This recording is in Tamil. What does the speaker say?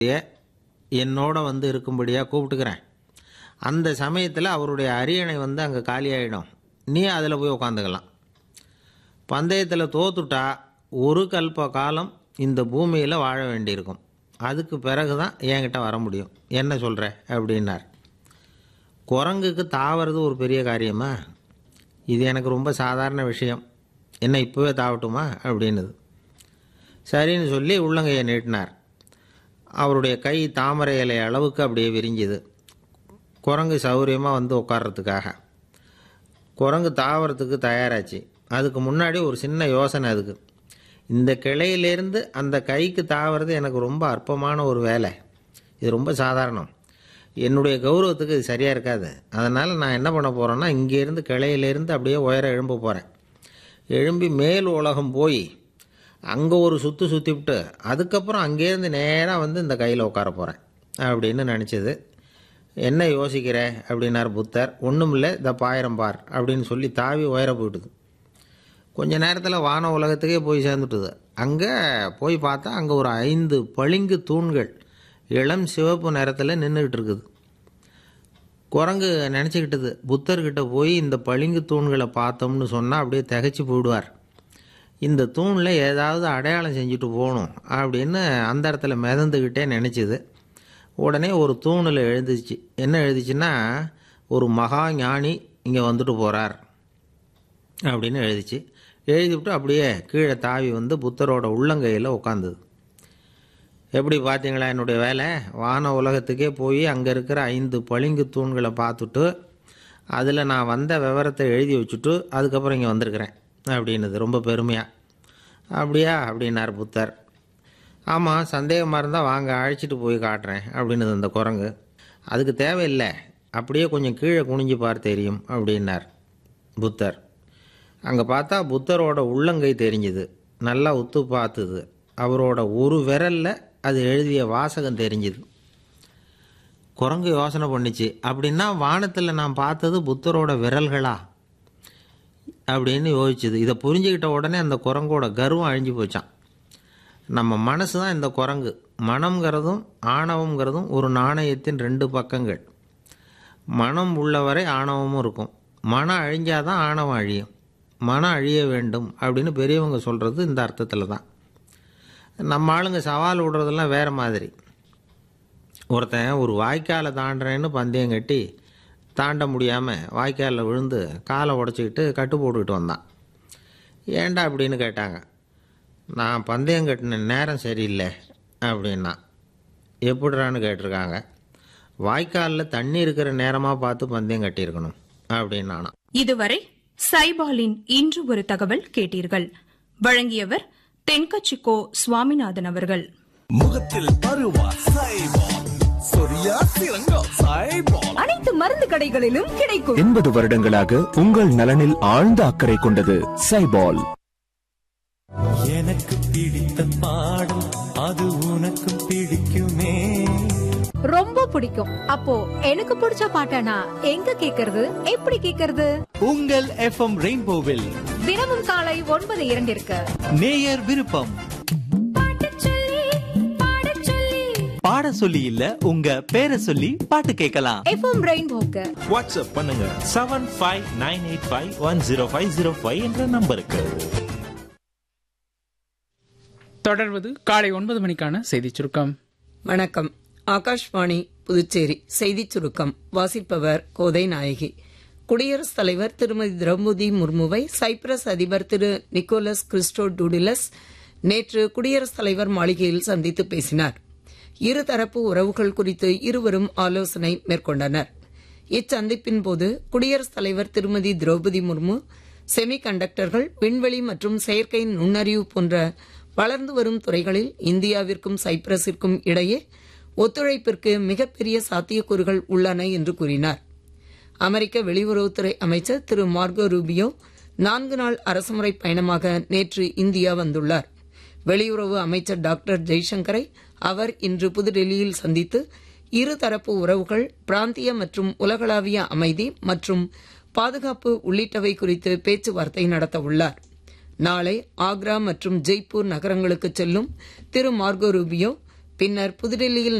என்னோட வந்து இருக்கும்படியாக கூப்பிட்டுக்கிறேன் அந்த சமயத்தில் அவருடைய அரியணை வந்து அங்கே காலியாயிடும் நீ அதில் போய் உட்காந்துக்கலாம் பந்தயத்தில் தோத்துட்டா ஒரு கல்ப காலம் இந்த பூமியில் வாழ வேண்டியிருக்கும் அதுக்கு பிறகு தான் என்கிட்ட வர முடியும் என்ன சொல்கிற அப்படின்னார் குரங்குக்கு தாவறது ஒரு பெரிய காரியமா இது எனக்கு ரொம்ப சாதாரண விஷயம் என்ன இப்போவே தாவட்டுமா அப்படின்னுது சரின்னு சொல்லி உள்ளங்கையை நீட்டினார் அவருடைய கை தாமரை இலை அளவுக்கு அப்படியே விரிஞ்சுது குரங்கு சௌரியமாக வந்து உட்கார்றதுக்காக குரங்கு தாவறதுக்கு தயாராச்சு அதுக்கு முன்னாடி ஒரு சின்ன யோசனை அதுக்கு இந்த கிளையிலேருந்து அந்த கைக்கு தாவறது எனக்கு ரொம்ப அற்பமான ஒரு வேலை இது ரொம்ப சாதாரணம் என்னுடைய கௌரவத்துக்கு இது சரியாக இருக்காது அதனால் நான் என்ன பண்ண போகிறேன்னா இங்கேருந்து கிளையிலேருந்து அப்படியே உயர எழும்ப போகிறேன் எழும்பி மேல் உலகம் போய் அங்கே ஒரு சுற்று சுற்றிவிட்டு அதுக்கப்புறம் அங்கேருந்து நேராக வந்து இந்த கையில் உட்கார போகிறேன் அப்படின்னு நினச்சது என்ன யோசிக்கிற அப்படின்னார் புத்தர் ஒன்றும் இல்லை இந்த பாயிரம் பார் அப்படின்னு சொல்லி தாவி உயர போயிட்டுது கொஞ்ச நேரத்தில் வான உலகத்துக்கே போய் சேர்ந்துட்டுது அங்கே போய் பார்த்தா அங்கே ஒரு ஐந்து பளிங்கு தூண்கள் இளம் சிவப்பு நிறத்தில் நின்றுக்கிட்டு இருக்குது குரங்கு நினச்சிக்கிட்டது புத்தர்கிட்ட போய் இந்த பளிங்கு தூண்களை பார்த்தோம்னு சொன்னால் அப்படியே திகைச்சு போயிடுவார் இந்த தூணில் ஏதாவது அடையாளம் செஞ்சுட்டு போகணும் அப்படின்னு அந்த இடத்துல மிதந்துக்கிட்டே நினச்சிது உடனே ஒரு தூணில் எழுந்துச்சு என்ன எழுதிச்சுன்னா ஒரு மகா ஞானி இங்கே வந்துட்டு போகிறார் அப்படின்னு எழுதிச்சு எழுதிவிட்டு அப்படியே கீழே தாவி வந்து புத்தரோட உள்ளங்கையில் உட்காந்துது எப்படி பார்த்தீங்களா என்னுடைய வேலை வான உலகத்துக்கே போய் அங்கே இருக்கிற ஐந்து பளிங்கு தூண்களை பார்த்துட்டு அதில் நான் வந்த விவரத்தை எழுதி வச்சுட்டு அதுக்கப்புறம் இங்கே வந்திருக்கிறேன் அப்படின்னுது ரொம்ப பெருமையாக அப்படியா அப்படின்னார் புத்தர் ஆமாம் சந்தேகமாக இருந்தால் வாங்க அழைச்சிட்டு போய் காட்டுறேன் அப்படின்னுது அந்த குரங்கு அதுக்கு தேவையில்லை அப்படியே கொஞ்சம் கீழே குனிஞ்சு பார் தெரியும் அப்படின்னார் புத்தர் அங்கே பார்த்தா புத்தரோட உள்ளங்கை தெரிஞ்சுது நல்லா உத்து பார்த்துது அவரோட ஒரு விரலில் அது எழுதிய வாசகம் தெரிஞ்சுது குரங்கு யோசனை பண்ணிச்சு அப்படின்னா வானத்தில் நான் பார்த்தது புத்தரோட விரல்களா அப்படின்னு யோசிச்சுது இதை புரிஞ்சுக்கிட்ட உடனே அந்த குரங்கோட கர்வம் அழிஞ்சு போச்சான் நம்ம மனசு தான் இந்த குரங்கு மனம்ங்கிறதும் ஆணவங்கிறதும் ஒரு நாணயத்தின் ரெண்டு பக்கங்கள் மனம் உள்ளவரை ஆணவமும் இருக்கும் மனம் அழிஞ்சாதான் ஆணவம் அழியும் மனம் அழிய வேண்டும் அப்படின்னு பெரியவங்க சொல்கிறது இந்த அர்த்தத்தில் தான் நம்ம ஆளுங்க சவால் விடுறதெல்லாம் வேறு மாதிரி ஒருத்தன் ஒரு வாய்க்காலை தாண்டுறேன்னு பந்தயம் கட்டி தாண்ட முடியாமல் வாய்க்காலில் விழுந்து காலை உடச்சிக்கிட்டு கட்டு போட்டுக்கிட்டு வந்தான் ஏன்டா அப்படின்னு கேட்டாங்க நான் பந்தயம் கட்டின நேரம் சரியில்லை அப்படின்னா எப்படிறான்னு கேட்டிருக்காங்க வாய்க்காலில் தண்ணி இருக்கிற நேரமாக பார்த்து பந்தயம் கட்டியிருக்கணும் அப்படின்னானா இதுவரை சைபாலின் இன்று ஒரு தகவல் கேட்டீர்கள் வழங்கியவர் தென்கச்சிக்கோ சுவாமிநாதன் அவர்கள் முகத்தில் பருவா சைபால் சொரியா சிறங்கா சைபால் அனைத்து மருந்து கடைகளிலும் கிடைக்கும் எண்பது வருடங்களாக உங்கள் நலனில் ஆழ்ந்த அக்கறை கொண்டது சைபால் எனக்கு பிடித்த பாடம் அது உனக்கு பிடிக்குமே ரொம்ப பிடிக்கும் அப்போ எனக்கு பிடிச்ச பாட்டனா எங்க கேக்குறது எப்படி கேக்குறது உங்கள் எஃப்எம் ரெயின்போவில் தினமும் காலை ஒன்பது இரண்டிற்கு நேயர் விருப்பம் பாட சொல்லி இல்ல உங்க பேரை சொல்லி பாட்டு கேட்கலாம் எஃப்எம் ரெயின்போக்கு வாட்ஸ்அப் பண்ணுங்க seven five nine eight five one zero five zero five என்ற நம்பருக்கு தொடர்வது காலை ஒன்பது மணிக்கான செய்திச் சுருக்கம் வணக்கம் ஆகாஷ்வாணி புதுச்சேரி செய்திச் சுருக்கம் வாசிப்பவர் கோதை நாயகி குடியரசுத் தலைவர் திருமதி திரௌபதி முர்முவை சைப்ரஸ் அதிபர் திரு நிக்கோலஸ் கிறிஸ்டோ டூடிலஸ் நேற்று குடியரசுத் தலைவர் மாளிகையில் சந்தித்து பேசினார் இருதரப்பு உறவுகள் குறித்து இருவரும் ஆலோசனை மேற்கொண்டனர் இச்சந்திப்பின் போது குடியரசுத் தலைவர் திருமதி திரௌபதி முர்மு செமி கண்டக்டர்கள் விண்வெளி மற்றும் செயற்கை நுண்ணறிவு போன்ற வளர்ந்து வரும் துறைகளில் இந்தியாவிற்கும் சைப்ரஸிற்கும் இடையே ஒத்துழைப்பிற்கு மிகப்பெரிய சாத்தியக்கூறுகள் உள்ளன என்று கூறினார் அமெரிக்க வெளியுறவுத்துறை அமைச்சர் திரு மார்கோ ரூபியோ நான்கு நாள் அரசுமுறை பயணமாக நேற்று இந்தியா வந்துள்ளார் வெளியுறவு அமைச்சர் டாக்டர் ஜெய்சங்கரை அவர் இன்று புதுடெல்லியில் சந்தித்து இருதரப்பு உறவுகள் பிராந்திய மற்றும் உலகளாவிய அமைதி மற்றும் பாதுகாப்பு உள்ளிட்டவை குறித்து பேச்சுவார்த்தை நடத்த உள்ளார் நாளை ஆக்ரா மற்றும் ஜெய்ப்பூர் நகரங்களுக்கு செல்லும் திரு மார்கோ ரூபியோ பின்னர் புதுடெல்லியில்